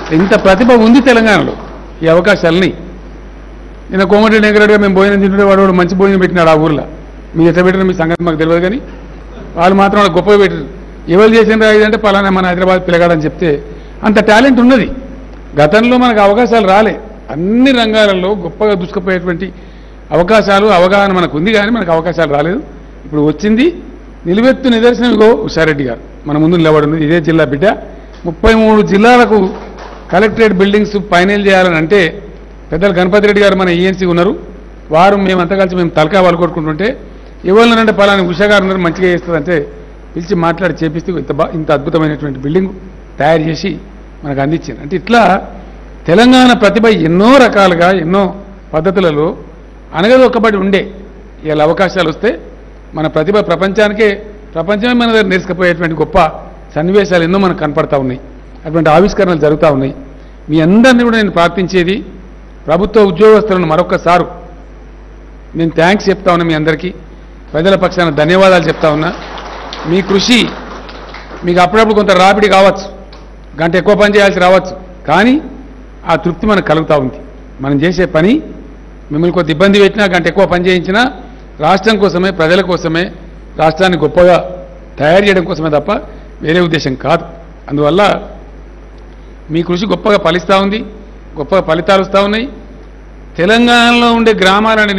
ఇంత ప్రతిభ ఉంది తెలంగాణలో ఈ అవకాశాలని నిన్న కోమటిరెడ్డి వెంకరెడ్డిగా మేము భోజనం తింటుంటే వాడు వాడు మంచి భోజనం పెట్టినాడు ఆ ఊర్లో మీరు ఎట్లా పెట్టిన మీ సంగతి మాకు తెలియదు కానీ వాళ్ళు మాత్రం వాళ్ళు గొప్పగా పెట్టారు ఎవరు చేసిన ఇదంటే పలానా మన హైదరాబాద్ పిల్లగాడని చెప్తే అంత టాలెంట్ ఉన్నది గతంలో మనకు అవకాశాలు రాలే అన్ని రంగాలలో గొప్పగా దూసుకుపోయేటువంటి అవకాశాలు అవగాహన మనకు ఉంది కానీ మనకు అవకాశాలు రాలేదు ఇప్పుడు వచ్చింది నిలువెత్తు నిదర్శనం ఇగో ఉషారెడ్డి గారు మన ముందు నిలబడి ఇదే జిల్లా బిడ్డ ముప్పై మూడు జిల్లాలకు కలెక్టరేట్ బిల్డింగ్స్ ఫైనల్ చేయాలని అంటే పెద్దలు గణపతి రెడ్డి గారు మన ఈఎన్సీ ఉన్నారు వారు మేమంతా కలిసి మేము తలకాయ వాళ్ళు కొట్టుకుంటుంటే ఎవరినంటే పలాని ఉషా గారు ఉన్నారు మంచిగా చేస్తుందంటే పిలిచి మాట్లాడి చేపిస్తూ ఇంత బా ఇంత అద్భుతమైనటువంటి బిల్డింగ్ తయారు చేసి మనకు అందించింది అంటే ఇట్లా తెలంగాణ ప్రతిభ ఎన్నో రకాలుగా ఎన్నో పద్ధతులలో అనగదొక్కబడి ఉండే ఇలా అవకాశాలు వస్తే మన ప్రతిభ ప్రపంచానికే ప్రపంచమే మన దగ్గర నేర్చుకుపోయేటువంటి గొప్ప సన్నివేశాలు ఎన్నో మనకు కనపడతా ఉన్నాయి అటువంటి ఆవిష్కరణలు జరుగుతూ ఉన్నాయి మీ అందరినీ కూడా నేను ప్రార్థించేది ప్రభుత్వ ఉద్యోగస్తులను మరొకసారి నేను థ్యాంక్స్ చెప్తా ఉన్నా మీ అందరికీ ప్రజల పక్షాన ధన్యవాదాలు చెప్తా ఉన్నా మీ కృషి మీకు అప్పుడప్పుడు కొంత రాపిడి కావచ్చు గంట ఎక్కువ పని చేయాల్సి రావచ్చు కానీ ఆ తృప్తి మనకు కలుగుతూ ఉంది మనం చేసే పని మిమ్మల్ని కొంత ఇబ్బంది పెట్టినా గంట ఎక్కువ పని చేయించినా రాష్ట్రం కోసమే ప్రజల కోసమే రాష్ట్రాన్ని గొప్పగా తయారు చేయడం కోసమే తప్ప వేరే ఉద్దేశం కాదు అందువల్ల మీ కృషి గొప్పగా ఫలిస్తూ ఉంది గొప్పగా ఫలితాలు వస్తూ ఉన్నాయి తెలంగాణలో ఉండే గ్రామాలని